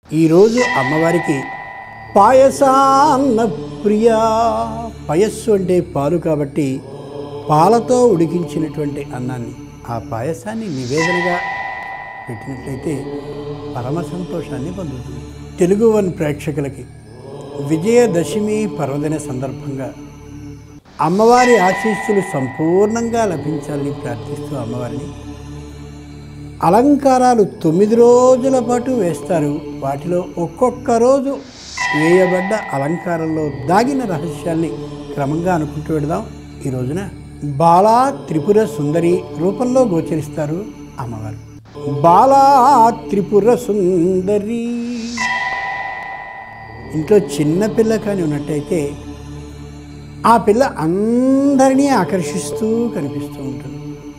ఈరోజు అమ్మవారికి పాయసాన్న ప్రియ పయస్సు అంటే పాలు కాబట్టి పాలతో ఉడికించినటువంటి అన్నాన్ని ఆ పాయసాన్ని నివేదనగా పెట్టినట్లయితే పరమ సంతోషాన్ని పొందుతుంది తెలుగు వన్ ప్రేక్షకులకి విజయదశమి పర్వదిన సందర్భంగా అమ్మవారి ఆశీస్సులు సంపూర్ణంగా లభించాలని ప్రార్థిస్తూ అమ్మవారిని అలంకారాలు తొమ్మిది రోజుల పాటు వేస్తారు వాటిలో ఒక్కొక్క రోజు వేయబడ్డ అలంకారంలో దాగిన రహస్యాల్ని క్రమంగా అనుకుంటూ వెడదాం ఈ రోజున బాలా త్రిపుర సుందరి రూపంలో గోచరిస్తారు అమ్మవారు బాలా త్రిపుర సుందరి ఇంట్లో చిన్న పిల్ల కానీ ఉన్నట్టయితే ఆ పిల్ల అందరినీ ఆకర్షిస్తూ కనిపిస్తూ ఉంటుంది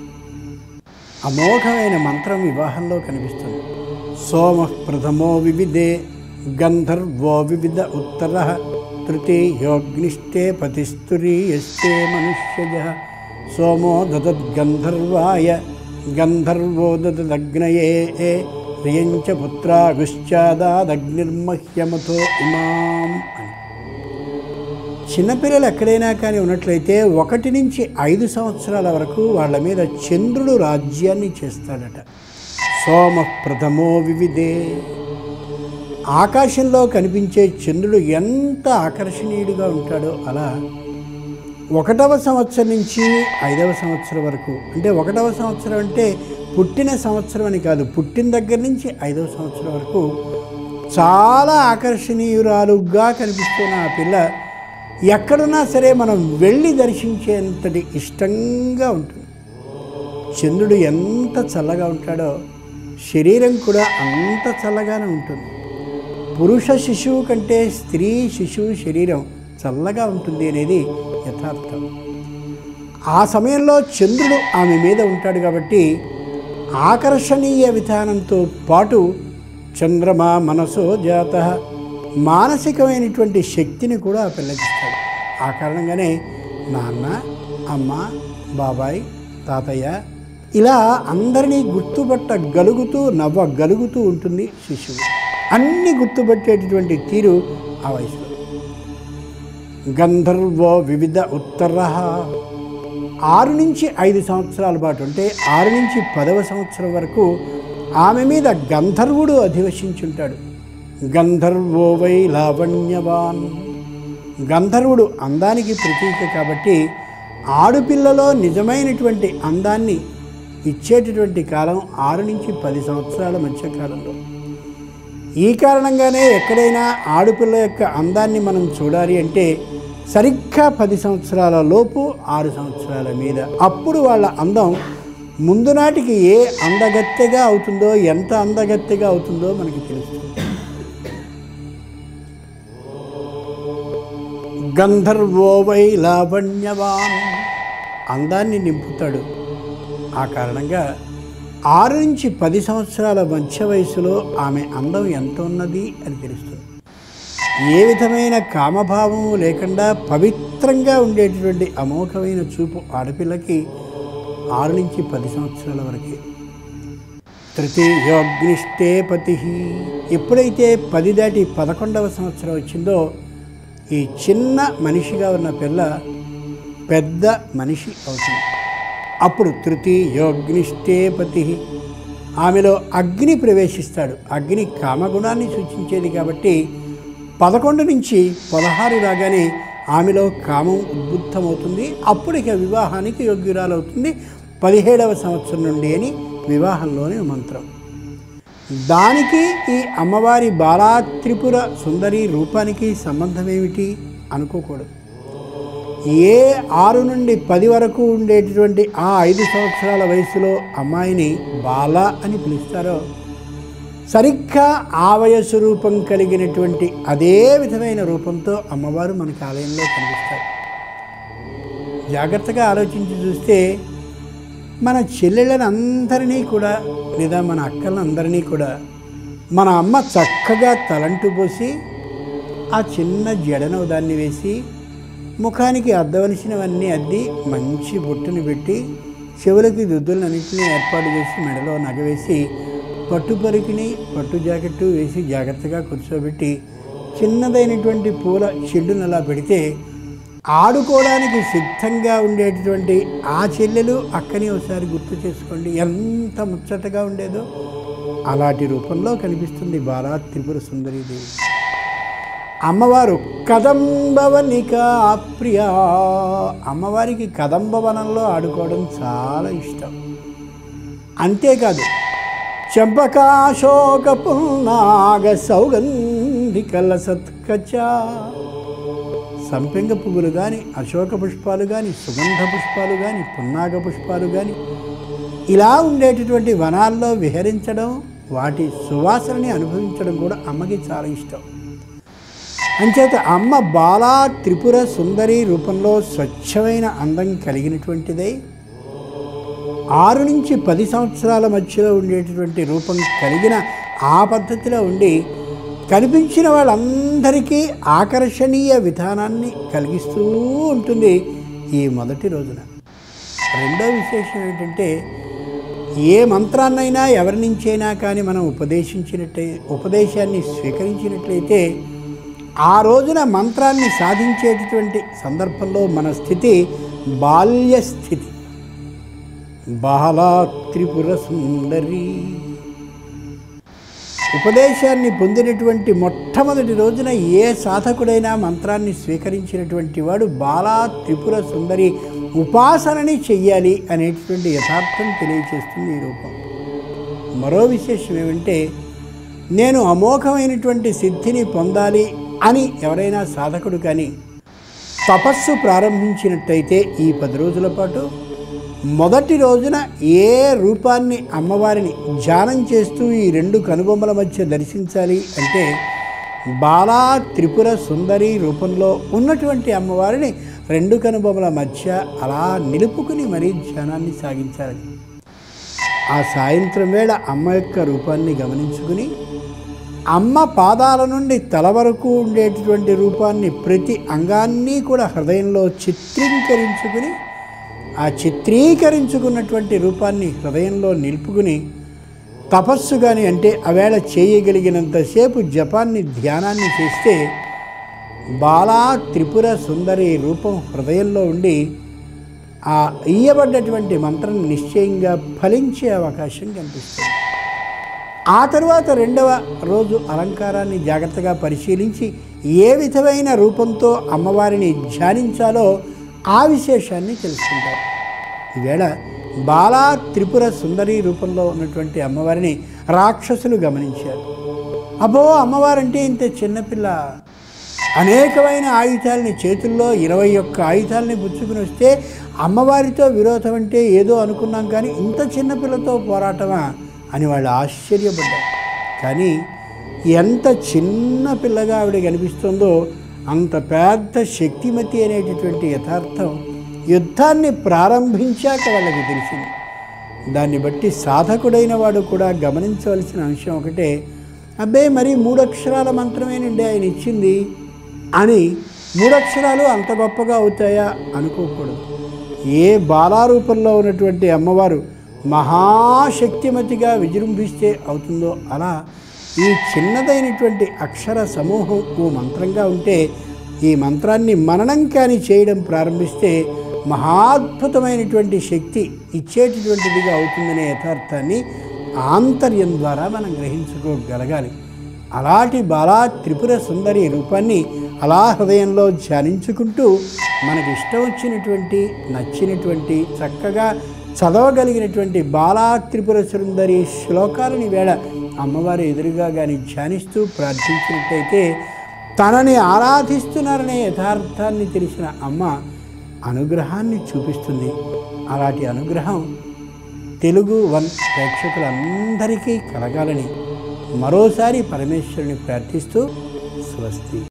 అమోఘమైన మంత్రం వివాహంలో కనిపిస్తుంది సోమ ప్రథమో వివిధే గంధర్వో వివిధ ఉత్తర తృతీయోగ్నిష్టే పతిస్తురీయస్తే మనుష్యజ సోమో దదద్గంధర్వాయ గంధర్వో దదదగ్నయే రియంచ పుత్రాగుశ్చాదాదగ్నిర్మహ్యమతో ఇమాం అని చిన్నపిల్లలు ఎక్కడైనా కానీ ఉన్నట్లయితే ఒకటి నుంచి ఐదు సంవత్సరాల వరకు వాళ్ళ మీద చంద్రుడు రాజ్యాన్ని చేస్తాడట సోమ ప్రథమో వివిధే ఆకాశంలో కనిపించే చంద్రుడు ఎంత ఆకర్షణీయుడిగా ఉంటాడో అలా ఒకటవ సంవత్సరం నుంచి ఐదవ సంవత్సరం వరకు అంటే ఒకటవ సంవత్సరం అంటే పుట్టిన సంవత్సరం అని కాదు పుట్టిన దగ్గర నుంచి ఐదవ సంవత్సరం వరకు చాలా ఆకర్షణీయురాలుగా కనిపిస్తున్న ఆ పిల్ల ఎక్కడున్నా సరే మనం వెళ్ళి దర్శించేంతటి ఇష్టంగా ఉంటుంది చంద్రుడు ఎంత చల్లగా ఉంటాడో శరీరం కూడా అంత చల్లగానే ఉంటుంది పురుష శిశువు కంటే స్త్రీ శిశువు శరీరం చల్లగా ఉంటుంది అనేది యథార్థం ఆ సమయంలో చంద్రుడు ఆమె మీద ఉంటాడు కాబట్టి ఆకర్షణీయ విధానంతో పాటు చంద్రమా మనసో జాత మానసికమైనటువంటి శక్తిని కూడా ఆ పిల్లకిస్తాడు ఆ కారణంగానే నాన్న అమ్మ బాబాయ్ తాతయ్య ఇలా అందరినీ గుర్తుపట్టగలుగుతూ నవ్వగలుగుతూ ఉంటుంది శిశువు అన్ని గుర్తుపట్టేటటువంటి తీరు ఆ వయసులో గంధర్వో వివిధ ఉత్తర ఆరు నుంచి ఐదు సంవత్సరాల పాటు అంటే ఆరు నుంచి పదవ సంవత్సరం వరకు ఆమె మీద గంధర్వుడు అధివసించుంటాడు గంధర్వో వై లావణ్యవాన్ గంధర్వుడు అందానికి ప్రతీక కాబట్టి ఆడపిల్లలో నిజమైనటువంటి అందాన్ని ఇచ్చేటటువంటి కాలం ఆరు నుంచి పది సంవత్సరాల మధ్య కాలంలో ఈ కారణంగానే ఎక్కడైనా ఆడపిల్ల యొక్క అందాన్ని మనం చూడాలి అంటే సరిగ్గా పది సంవత్సరాల లోపు ఆరు సంవత్సరాల మీద అప్పుడు వాళ్ళ అందం ముందు నాటికి ఏ అందగత్తెగా అవుతుందో ఎంత అందగత్తెగా అవుతుందో మనకి తెలుస్తుంది గంధర్వో వై లావణ్యవాన్ అందాన్ని నింపుతాడు ఆ కారణంగా ఆరు నుంచి పది సంవత్సరాల మధ్య వయసులో ఆమె అందం ఎంత ఉన్నది అని తెలుస్తుంది ఏ విధమైన కామభావము లేకుండా పవిత్రంగా ఉండేటటువంటి అమోఘమైన చూపు ఆడపిల్లకి ఆరు నుంచి పది సంవత్సరాల వరకే తృతీయోగ్నిష్టే పతి ఎప్పుడైతే పది దాటి పదకొండవ సంవత్సరం వచ్చిందో ఈ చిన్న మనిషిగా ఉన్న పిల్ల పెద్ద మనిషి అవుతుంది అప్పుడు తృతీయోగ్నిష్టే పతి ఆమెలో అగ్ని ప్రవేశిస్తాడు అగ్ని కామగుణాన్ని సూచించేది కాబట్టి పదకొండు నుంచి పదహారు రాగానే ఆమెలో కామం ఉద్బుద్ధమవుతుంది అప్పుడు ఇక వివాహానికి యోగ్యురాలవుతుంది పదిహేడవ సంవత్సరం నుండి అని వివాహంలోని మంత్రం దానికి ఈ అమ్మవారి బాలా త్రిపుర సుందరి రూపానికి సంబంధం ఏమిటి అనుకోకూడదు ఏ ఆరు నుండి పది వరకు ఉండేటటువంటి ఆ ఐదు సంవత్సరాల వయసులో అమ్మాయిని బాల అని పిలుస్తారో సరిగ్గా ఆ వయస్సు రూపం కలిగినటువంటి అదే విధమైన రూపంతో అమ్మవారు మనకి ఆలయంలో కనిపిస్తారు జాగ్రత్తగా ఆలోచించి చూస్తే మన చెల్లెళ్ళని అందరినీ కూడా లేదా మన అక్కలందరినీ కూడా మన అమ్మ చక్కగా తలంటు పోసి ఆ చిన్న జడను దాన్ని వేసి ముఖానికి అద్దవలసినవన్నీ అద్ది మంచి బొట్టుని పెట్టి చెవులకి దుద్దులన్నింటినీ ఏర్పాటు చేసి మెడలో నగవేసి పట్టు పరికిని పట్టు జాకెట్టు వేసి జాగ్రత్తగా కూర్చోబెట్టి చిన్నదైనటువంటి పూల చెడ్డును అలా పెడితే ఆడుకోవడానికి సిద్ధంగా ఉండేటటువంటి ఆ చెల్లెలు అక్కని ఒకసారి గుర్తు చేసుకోండి ఎంత ముచ్చటగా ఉండేదో అలాంటి రూపంలో కనిపిస్తుంది బాలా త్రిపుర సుందరీదేవి అమ్మవారు కదంబవనిక ప్రియ అమ్మవారికి కదంబవనంలో ఆడుకోవడం చాలా ఇష్టం అంతేకాదు చంపకాశోక పున్నాగ సౌగంధికల సత్కచ సంపెంగ పువ్వులు కానీ అశోక పుష్పాలు కానీ సుగంధ పుష్పాలు కానీ పున్నాగ పుష్పాలు కానీ ఇలా ఉండేటటువంటి వనాల్లో విహరించడం వాటి సువాసనని అనుభవించడం కూడా అమ్మకి చాలా ఇష్టం అంచేత అమ్మ బాలా త్రిపుర సుందరి రూపంలో స్వచ్ఛమైన అందం కలిగినటువంటిదై ఆరు నుంచి పది సంవత్సరాల మధ్యలో ఉండేటటువంటి రూపం కలిగిన ఆ పద్ధతిలో ఉండి కనిపించిన వాళ్ళందరికీ ఆకర్షణీయ విధానాన్ని కలిగిస్తూ ఉంటుంది ఈ మొదటి రోజున రెండో విశేషం ఏంటంటే ఏ మంత్రాన్నైనా ఎవరి నుంచైనా కానీ మనం ఉపదేశించినట్లయి ఉపదేశాన్ని స్వీకరించినట్లయితే ఆ రోజున మంత్రాన్ని సాధించేటటువంటి సందర్భంలో మన స్థితి బాల్య స్థితి బాలా త్రిపుర సుందరి ఉపదేశాన్ని పొందినటువంటి మొట్టమొదటి రోజున ఏ సాధకుడైనా మంత్రాన్ని స్వీకరించినటువంటి వాడు బాలా త్రిపుర సుందరి ఉపాసనని చెయ్యాలి అనేటువంటి యథార్థం తెలియచేస్తుంది ఈ రూపం మరో విశేషం ఏమంటే నేను అమోఘమైనటువంటి సిద్ధిని పొందాలి అని ఎవరైనా సాధకుడు కానీ తపస్సు ప్రారంభించినట్టయితే ఈ పది రోజుల పాటు మొదటి రోజున ఏ రూపాన్ని అమ్మవారిని ధ్యానం చేస్తూ ఈ రెండు కనుబొమ్మల మధ్య దర్శించాలి అంటే బాలా త్రిపుర సుందరి రూపంలో ఉన్నటువంటి అమ్మవారిని రెండు కనుబొమ్మల మధ్య అలా నిలుపుకుని మరీ ధ్యానాన్ని సాగించాలి ఆ సాయంత్రం వేళ అమ్మ యొక్క రూపాన్ని గమనించుకుని అమ్మ పాదాల నుండి తల వరకు ఉండేటటువంటి రూపాన్ని ప్రతి అంగాన్ని కూడా హృదయంలో చిత్రీకరించుకుని ఆ చిత్రీకరించుకున్నటువంటి రూపాన్ని హృదయంలో నిలుపుకుని తపస్సు కానీ అంటే ఆవేళ చేయగలిగినంతసేపు జపాన్ని ధ్యానాన్ని చేస్తే బాలా త్రిపుర సుందరి రూపం హృదయంలో ఉండి ఆ ఇయ్యబడ్డటువంటి మంత్రం నిశ్చయంగా ఫలించే అవకాశం కనిపిస్తుంది ఆ తరువాత రెండవ రోజు అలంకారాన్ని జాగ్రత్తగా పరిశీలించి ఏ విధమైన రూపంతో అమ్మవారిని ధ్యానించాలో ఆ విశేషాన్ని తెలుసుకుంటారు ఈవేళ బాలా త్రిపుర సుందరి రూపంలో ఉన్నటువంటి అమ్మవారిని రాక్షసులు గమనించారు అబ్బో అమ్మవారంటే ఇంత చిన్నపిల్ల అనేకమైన ఆయుధాలని చేతుల్లో ఇరవై ఒక్క ఆయుధాలని పుచ్చుకుని వస్తే అమ్మవారితో విరోధం అంటే ఏదో అనుకున్నాం కానీ ఇంత చిన్నపిల్లతో పోరాటమా అని వాళ్ళు ఆశ్చర్యపడ్డారు కానీ ఎంత చిన్న పిల్లగా ఆవిడ కనిపిస్తుందో అంత పెద్ద శక్తిమతి అనేటటువంటి యథార్థం యుద్ధాన్ని ప్రారంభించాక వాళ్ళకి తెలిసింది దాన్ని బట్టి సాధకుడైన వాడు కూడా గమనించవలసిన అంశం ఒకటే అబ్బే మరి మూడక్షరాల మంత్రమేనండి ఆయన ఇచ్చింది అని మూడక్షరాలు అంత గొప్పగా అవుతాయా అనుకోకూడదు ఏ బాలారూపంలో ఉన్నటువంటి అమ్మవారు మహాశక్తిమతిగా విజృంభిస్తే అవుతుందో అలా ఈ చిన్నదైనటువంటి అక్షర సమూహం ఓ మంత్రంగా ఉంటే ఈ మంత్రాన్ని మననం కానీ చేయడం ప్రారంభిస్తే మహాద్భుతమైనటువంటి శక్తి ఇచ్చేటటువంటిదిగా అవుతుందనే యథార్థాన్ని ఆంతర్యం ద్వారా మనం గ్రహించుకోగలగాలి అలాంటి బాలా త్రిపుర సుందరి రూపాన్ని అలా హృదయంలో ధ్యానించుకుంటూ మనకి ఇష్టం వచ్చినటువంటి నచ్చినటువంటి చక్కగా చదవగలిగినటువంటి బాలా త్రిపుర సుందరి శ్లోకాలని వేళ అమ్మవారి ఎదురుగా కానీ ధ్యానిస్తూ ప్రార్థించినట్టయితే తనని ఆరాధిస్తున్నారనే యథార్థాన్ని తెలిసిన అమ్మ అనుగ్రహాన్ని చూపిస్తుంది అలాంటి అనుగ్రహం తెలుగు వన్ ప్రేక్షకులందరికీ కలగాలని మరోసారి పరమేశ్వరుని ప్రార్థిస్తూ స్వస్తి